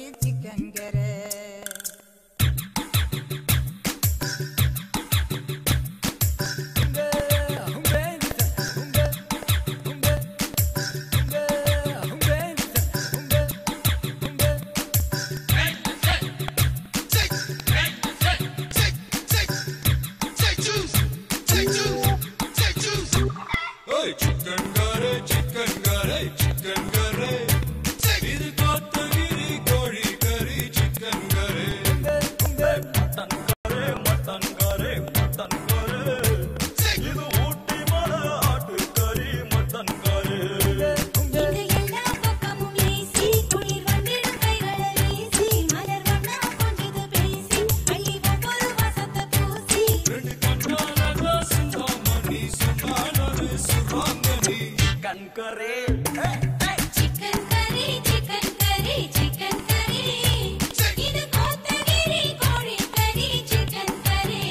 Chicken கரை chicken கரை chicken கரை சிக்கன் கரை இது கோத்தகிரி கோழி கறி சிக்கன் கரை மட்டன் கரை மட்டன் கரை மட்டன் கரை இது ஊட்டி மலை ஆட்டு கறி மட்டன் கரை இங்கு எல்லா பக்கமும் ஏசி குளிர் வந்திடும் கைகளை வீசி மலர் வண்ணா கொஞ்சது பேசி அள்ளி ஒவ்வொரு வாசத்தை பூசி ரெண்டு கண்ணாலகா சிந்தாமணி சுமானது சுராங்கனி கண் கரே சிக்கன் கறி சிக்கன் கறி சிக்கன் கறி இது கோத்தகிரி கோழி கறி சிக்கன் கறி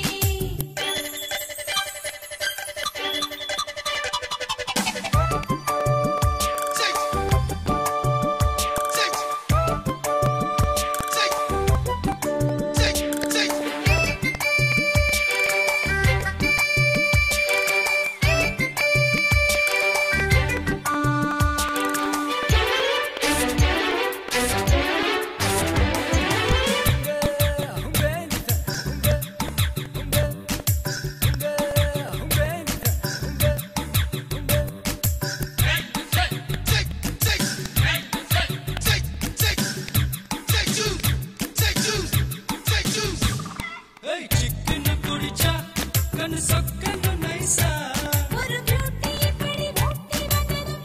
ஏய் சிக்கன் குடிச்சா கண்ணு சொக்கன்னு நைசா ஒரு பியூட்டி இப்படி ஊட்டி வந்ததும்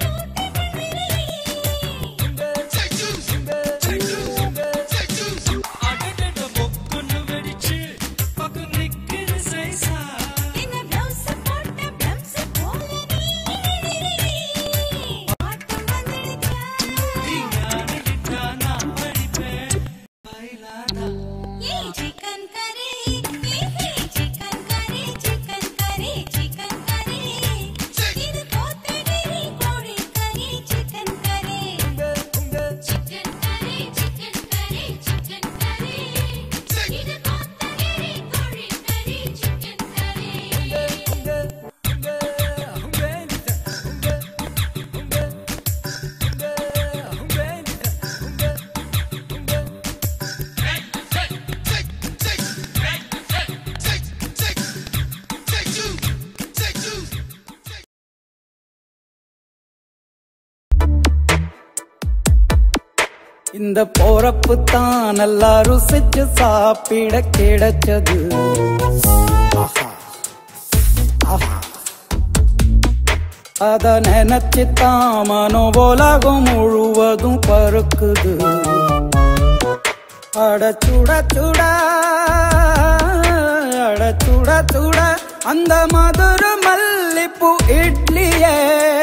பியூட்டி அடடட பொக்குன்னு வெடிச்சு பக்கம் நிக்கிற சைசா என்ன பிளவுஸ் போட்ட பிளம்ஸ் போல நீ ஆட்டம் வந்துடுச்சா நீ நான் படிப்பேன் பைலானா ஏய் சிக்கன் கறி ஏய் சிக்கன் கறி சிக்கன் கறி சிக்கன் கறி இது கோத்தகிரி கோழி கறி சிக்கன் கறி சிக்கன் கறி சிக்கன் கறி சிக்கன் கறி இது கோத்தகிரி கோழி கறி சிக்கன் கறி இந்த போறப்பு தான் நல்லா ருசிச்சு சாப்பிட கிடைச்சது ஆஹா. ஆஹா. அத நினைச்சு தான் மனோ உலகம் முழுவதும் பருக்குது அட சுட சுட அட சுட சுட அந்த மதுர மல்லிப்பூ இட்லியே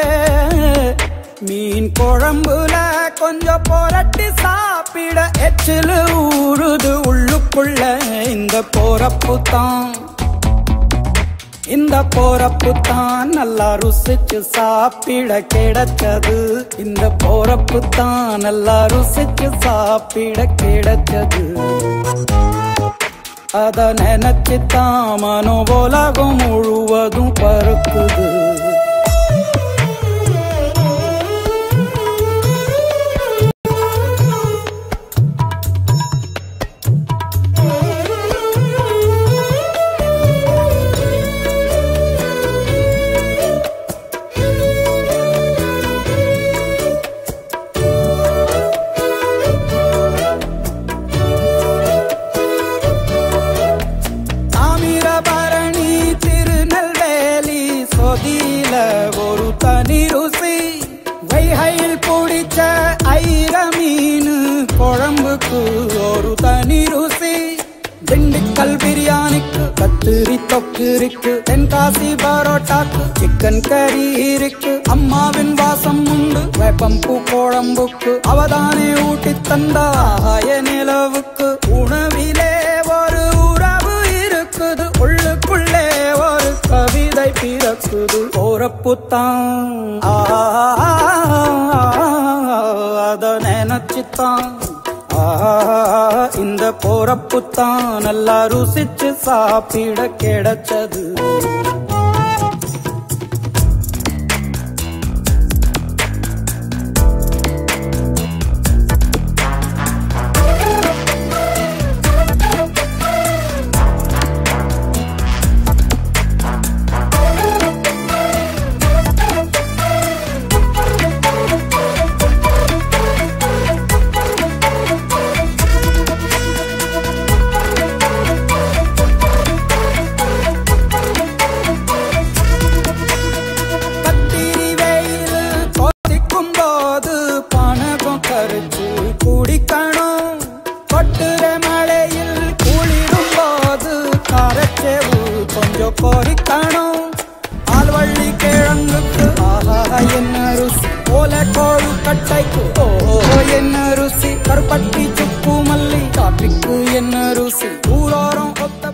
மீன் குழம்புல கொஞ்சம் புரட்டி சாப்பிட எச்சிலு ஊறுது உள்ளுக்குள்ள இந்த போறப்பு தான் இந்த போறப்பு தான் நல்லா ருசிச்சு சாப்பிட கிடைச்சது இந்த போறப்பு தான் நல்லா ருசிச்சு சாப்பிட கிடைச்சது அத நினைச்சு தான் மனோ உலகம் முழுவதும் பருக்குது தாமிரபரணி திருநெல்வேலி சொதியில ஒரு தனி ருசி வைகையில் பிடிச்ச ஐர மீன் குழம்புக்கு ஒரு தனி ருசி திண்டுக்கல் பிரியாணிக்கு கத்திரி தொக்கு இருக்கு தென்காசி பரோட்டாக்கு சிக்கன் கறி இருக்கு அம்மாவின் வாசம் உண்டு வேப்பம்பூ குழம்புக்கு அவதானே ஊட்டி தந்தாய நிலவுக்கு உணவிலே ஒரு உறவு இருக்குது உள்ளுக்குள்ளே ஒரு கவிதை பிறக்குது போறப்புத்தான் அத நினைச்சுத்தான் போறப்புத்தான் நல்லா ருசிச்சு சாப்பிட கிடைச்சது கத்திரி வெயில் கொதிக்கும் போது பணகம் கரைச்சு குடிக்கணும் கொட்டுற மழையில் குளிரும் போது கரைச்சேவு கொஞ்சம் கொறிக்கணும் ஆழ்வள்ளி கிழங்குக்கு ஆஹா என்ன ருசி ஓல கோழு கட்டைக்கு ஓ என்ன ருசி கருப்பட்டி சுக்கு மல்லி காப்பிக்கு என்ன ருசி ஊரோரம் கொத்த